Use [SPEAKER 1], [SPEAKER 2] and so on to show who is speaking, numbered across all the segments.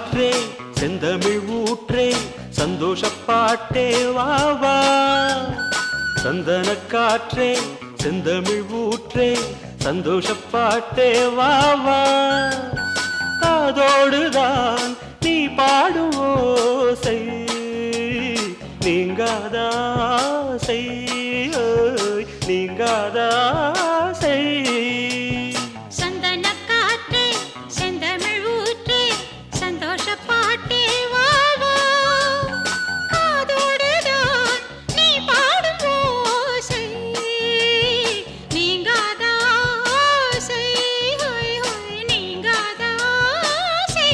[SPEAKER 1] காற்றே செந்தமிழ் ஊற்றே சந்தோஷப்பாட்டே வா வா சந்தன காற்றே செந்தமிழ் ஊற்றே சந்தோஷப்பாட்டே வா வா காதோடுதான் நீ பாடும் ஓசை நீங்காதாசை ஓய், நீங்காதாசை
[SPEAKER 2] சந்தன காற்றே செந்தமிழ் ஊற்றே சந்தோஷ பாட்டே வா வா காதோடுதான் நீ பாடும் ஓசை நீங்காத ஆசை ஹோய் ஹோய் நீங்காத ஆசை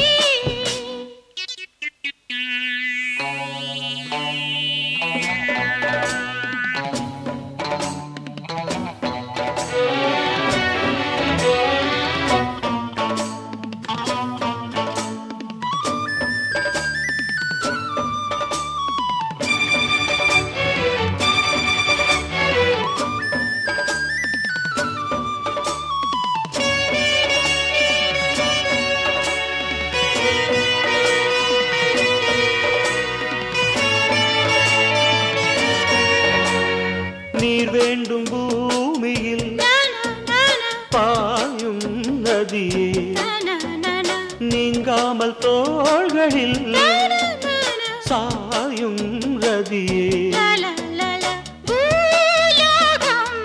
[SPEAKER 1] நீர் வேண்டும் பூமியில்
[SPEAKER 2] நானா நானா
[SPEAKER 1] பாயும் நதியே
[SPEAKER 2] நானா நானா
[SPEAKER 1] நீங்காமல் தோள்களில்
[SPEAKER 2] நானா நானா
[SPEAKER 1] சாயும் ரதியே
[SPEAKER 2] லல லல பூலோகம்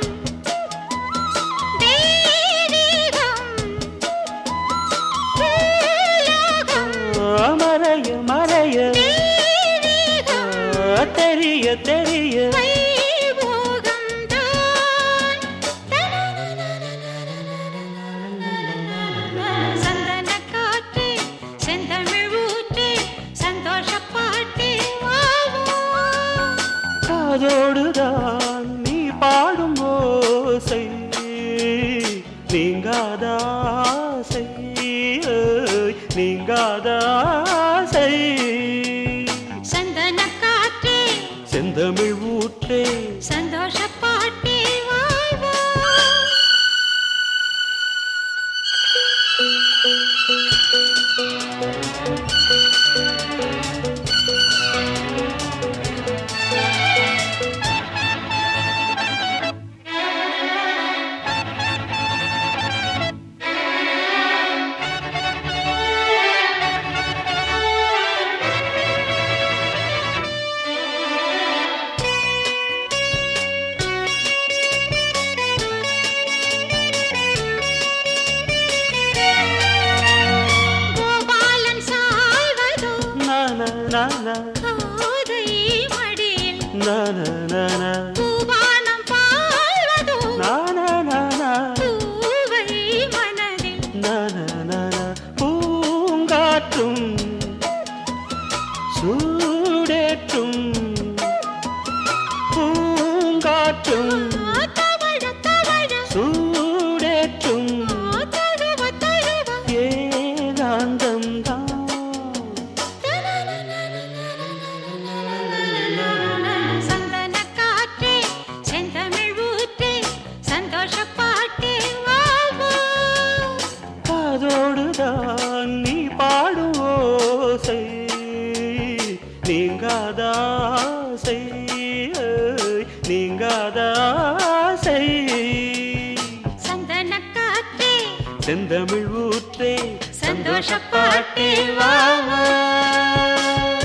[SPEAKER 2] தெய்வீகம் பூலோகம்
[SPEAKER 1] மறைய மறைய
[SPEAKER 2] தெய்வீகம்
[SPEAKER 1] தெரிய தெரிய
[SPEAKER 2] வைபோகம் தான் சந்தன காற்றே செந்தமிழ் ஊற்றே சந்தோஷ பாட்டே வாவோ
[SPEAKER 1] காதோடுதான் நீ பாடும் ஓசை நீங்காதாசை ஓய், நீங்காதாசை
[SPEAKER 2] சந்தன காற்றே
[SPEAKER 1] செந்தமிழ் ஊற்றே
[SPEAKER 2] சந்தோஷ பாட்டே வாவோ கோபாலன் சாய்வதோ
[SPEAKER 1] நன நன
[SPEAKER 2] கோதை மடியில்
[SPEAKER 1] நன நன
[SPEAKER 2] பூபானம் பாழ்வதோ
[SPEAKER 1] நன நன
[SPEAKER 2] பூவை மனதில்
[SPEAKER 1] நன நன பூங்காற்றும் சூடேற்றும் பூங்காற்றும்
[SPEAKER 2] தவழ தவழ
[SPEAKER 1] சூடேற்றும்
[SPEAKER 2] தழுவ தழுவ
[SPEAKER 1] ஏகாந்தம்
[SPEAKER 2] சந்தன காற்றே செந்தமிழ் ஊற்றே சந்தோஷ பாட்டே வாழ்வோ
[SPEAKER 1] காதோடுதான் நீ பாடும் ஓசை நீங்காதாசை ஓய், நீங்காதாசை
[SPEAKER 2] சந்தன காற்றே
[SPEAKER 1] செந்தமிழ் ஊற்றே
[SPEAKER 2] சந்தோஷப் பாட்டே
[SPEAKER 1] வா வா